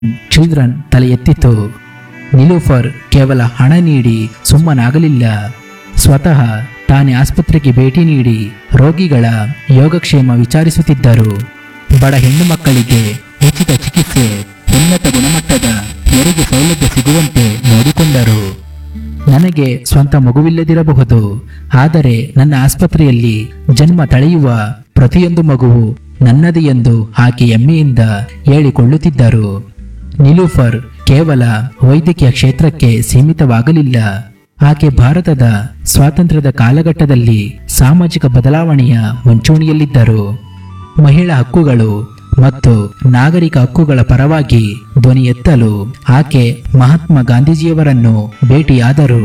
children ತಲೆ ಎತ್ತಿತು ನಿಲೂಫರ್ ಕೇವಲ ಹಣ ನೀಡಿ ಸುಮ್ಮನಾಗಲಿಲ್ಲ ಸ್ವತಃ ತಾನೇ ಆಸ್ಪತ್ರೆಗೆ ಭೇಟಿ ನೀಡಿ ರೋಗಿಗಳ ಯೋಗಕ್ಷೇಮ ವಿಚಾರಿಸುತ್ತಿದ್ದರು ಬಡ ಹೆಣ್ಣು ಮಕ್ಕಳಿಗೆ ಉಚಿತ ಚಿಕಿತ್ಸೆ ಉನ್ನತ ಗುಣಮಟ್ಟದ ಹೆರಿಗೆ ಸೌಲಭ್ಯ ಸಿಗುವಂತೆ ನೋಡಿಕೊಂಡರು ನನಗೆ ಸ್ವಂತ ಮಗುವಿಲ್ಲದಿರಬಹುದು ಆದರೆ ನನ್ನ ಆಸ್ಪತ್ರೆಯಲ್ಲಿ ಜನ್ಮ ತಳೆಯುವ ಪ್ರತಿಯೊಂದು ಮಗುವು ನನ್ನದು ಎಂದು ಆಕೆ ಹೆಮ್ಮೆಯಿಂದ ಹೇಳಿಕೊಳ್ಳುತ್ತಿದ್ದರು ನಿಲೂಫರ್ ಕೇವಲ ವೈದ್ಯಕೀಯ ಕ್ಷೇತ್ರಕ್ಕೆ ಸೀಮಿತವಾಗಲಿಲ್ಲ ಆಕೆ ಭಾರತದ ಸ್ವಾತಂತ್ರ್ಯದ ಕಾಲಘಟ್ಟದಲ್ಲಿ ಸಾಮಾಜಿಕ ಬದಲಾವಣೆಯ ಮುಂಚೂಣಿಯಲ್ಲಿದ್ದರು ಮಹಿಳಾ ಹಕ್ಕುಗಳು ಮತ್ತು ನಾಗರಿಕ ಹಕ್ಕುಗಳ ಪರವಾಗಿ ಧ್ವನಿ ಎತ್ತಲು ಆಕೆ ಮಹಾತ್ಮ ಗಾಂಧೀಜಿಯವರನ್ನು ಭೇಟಿಯಾದರು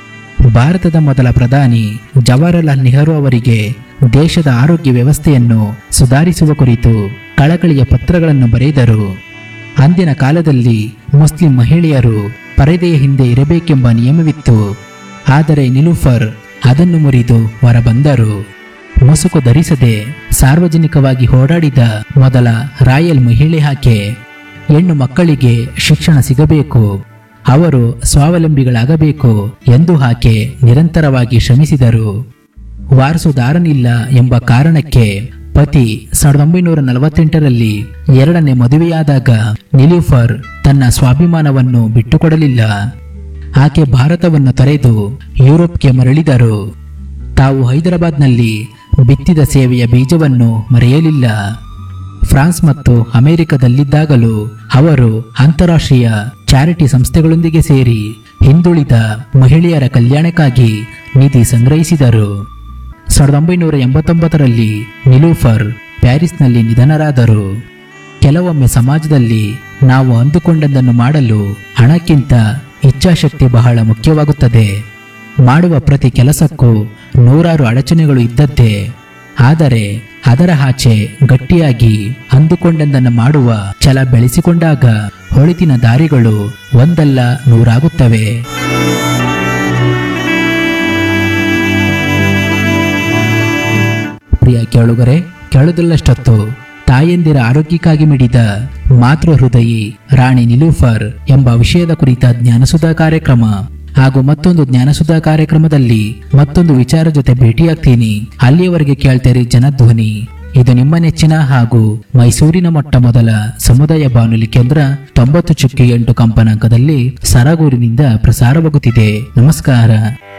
ಭಾರತದ ಮೊದಲ ಪ್ರಧಾನಿ ಜವಾಹರಲಾಲ್ ನೆಹರು ಅವರಿಗೆ ದೇಶದ ಆರೋಗ್ಯ ವ್ಯವಸ್ಥೆಯನ್ನು ಸುಧಾರಿಸುವ ಕುರಿತು ಕಳಕಳಿಯ ಪತ್ರಗಳನ್ನು ಬರೆದರು ಅಂದಿನ ಕಾಲದಲ್ಲಿ ಮುಸ್ಲಿಂ ಮಹಿಳೆಯರು ಪರದೆಯ ಹಿಂದೆ ಇರಬೇಕೆಂಬ ನಿಯಮವಿತ್ತು ಆದರೆ ನಿಲೂಫರ್ ಅದನ್ನು ಮುರಿದು ಹೊರಬಂದರು ಮುಸುಕು ಧರಿಸದೆ ಸಾರ್ವಜನಿಕವಾಗಿ ಓಡಾಡಿದ ಮೊದಲ ರಾಯಲ್ ಮಹಿಳೆ ಆಕೆ ಹೆಣ್ಣು ಮಕ್ಕಳಿಗೆ ಶಿಕ್ಷಣ ಸಿಗಬೇಕು ಅವರು ಸ್ವಾವಲಂಬಿಗಳಾಗಬೇಕು ಎಂದು ಆಕೆ ನಿರಂತರವಾಗಿ ಶ್ರಮಿಸಿದರು ವಾರಸುದಾರನಿಲ್ಲ ಎಂಬ ಕಾರಣಕ್ಕೆ ಪತಿ ಸಾವಿರದ ಒಂಬೈನೂರ ನಲವತ್ತೆಂಟರಲ್ಲಿ ಎರಡನೇ ಮದುವೆಯಾದಾಗ ನಿಲೂಫರ್ ತನ್ನ ಸ್ವಾಭಿಮಾನವನ್ನು ಬಿಟ್ಟುಕೊಡಲಿಲ್ಲ ಆಕೆ ಭಾರತವನ್ನು ತೊರೆದು ಯುರೋಪ್ಗೆ ಮರಳಿದರು ತಾವು ಹೈದರಾಬಾದ್ನಲ್ಲಿ ಬಿತ್ತಿದ ಸೇವೆಯ ಬೀಜವನ್ನು ಮರೆಯಲಿಲ್ಲ ಫ್ರಾನ್ಸ್ ಮತ್ತು ಅಮೆರಿಕದಲ್ಲಿದ್ದಾಗಲೂ ಅವರು ಅಂತಾರಾಷ್ಟ್ರೀಯ ಚಾರಿಟಿ ಸಂಸ್ಥೆಗಳೊಂದಿಗೆ ಸೇರಿ ಹಿಂದುಳಿದ ಮಹಿಳೆಯರ ಕಲ್ಯಾಣಕ್ಕಾಗಿ ನಿಧಿ ಸಂಗ್ರಹಿಸಿದರು ಸಾವಿರದ ಒಂಬೈನೂರ ಎಂಬತ್ತೊಂಬತ್ತರಲ್ಲಿ ನಿಲೂಫರ್ ಪ್ಯಾರಿಸ್ನಲ್ಲಿ ನಿಧನರಾದರು ಕೆಲವೊಮ್ಮೆ ಸಮಾಜದಲ್ಲಿ ನಾವು ಅಂದುಕೊಂಡದ್ದನ್ನು ಮಾಡಲು ಹಣಕ್ಕಿಂತ ಇಚ್ಛಾಶಕ್ತಿ ಬಹಳ ಮುಖ್ಯವಾಗುತ್ತದೆ ಮಾಡುವ ಪ್ರತಿ ಕೆಲಸಕ್ಕೂ ನೂರಾರು ಅಡಚಣೆಗಳು ಇದ್ದದ್ದೇ ಆದರೆ ಅದರ ಆಚೆ ಗಟ್ಟಿಯಾಗಿ ಅಂದುಕೊಂಡದ್ದನ್ನು ಮಾಡುವ ಛಲ ಬೆಳೆಸಿಕೊಂಡಾಗ ಹೊಳಿತಿನ ದಾರಿಗಳು ಒಂದಲ್ಲ ನೂರಾಗುತ್ತವೆ ಪ್ರಿಯ ಕೇಳುಗರೆ ಕೇಳುವುದಿಲ್ಲಷ್ಟೊತ್ತು ತಾಯಂದಿರ ಆರೋಗ್ಯಕ್ಕಾಗಿ ಮಿಡಿದ ಮಾತೃ ಹೃದಯಿ ರಾಣಿ ನಿಲೂಫರ್ ಎಂಬ ವಿಷಯದ ಕುರಿತ ಜ್ಞಾನಸುಧಾ ಕಾರ್ಯಕ್ರಮ ಹಾಗೂ ಮತ್ತೊಂದು ಜ್ಞಾನಸುಧಾ ಕಾರ್ಯಕ್ರಮದಲ್ಲಿ ಮತ್ತೊಂದು ವಿಚಾರ ಜೊತೆ ಭೇಟಿಯಾಗ್ತೀನಿ ಅಲ್ಲಿಯವರೆಗೆ ಕೇಳ್ತೇರಿ ಜನಧ್ವನಿ ಇದು ನಿಮ್ಮ ನೆಚ್ಚಿನ ಹಾಗೂ ಮೈಸೂರಿನ ಮೊಟ್ಟ ಮೊದಲ ಸಮುದಾಯ ಬಾನುಲಿ ಕೇಂದ್ರ ತೊಂಬತ್ತು ಚುಕ್ಕಿ ಎಂಟು ಕಂಪನಾಂಕದಲ್ಲಿ ಸರಗೂರಿನಿಂದ ಪ್ರಸಾರವಾಗುತ್ತಿದೆ ನಮಸ್ಕಾರ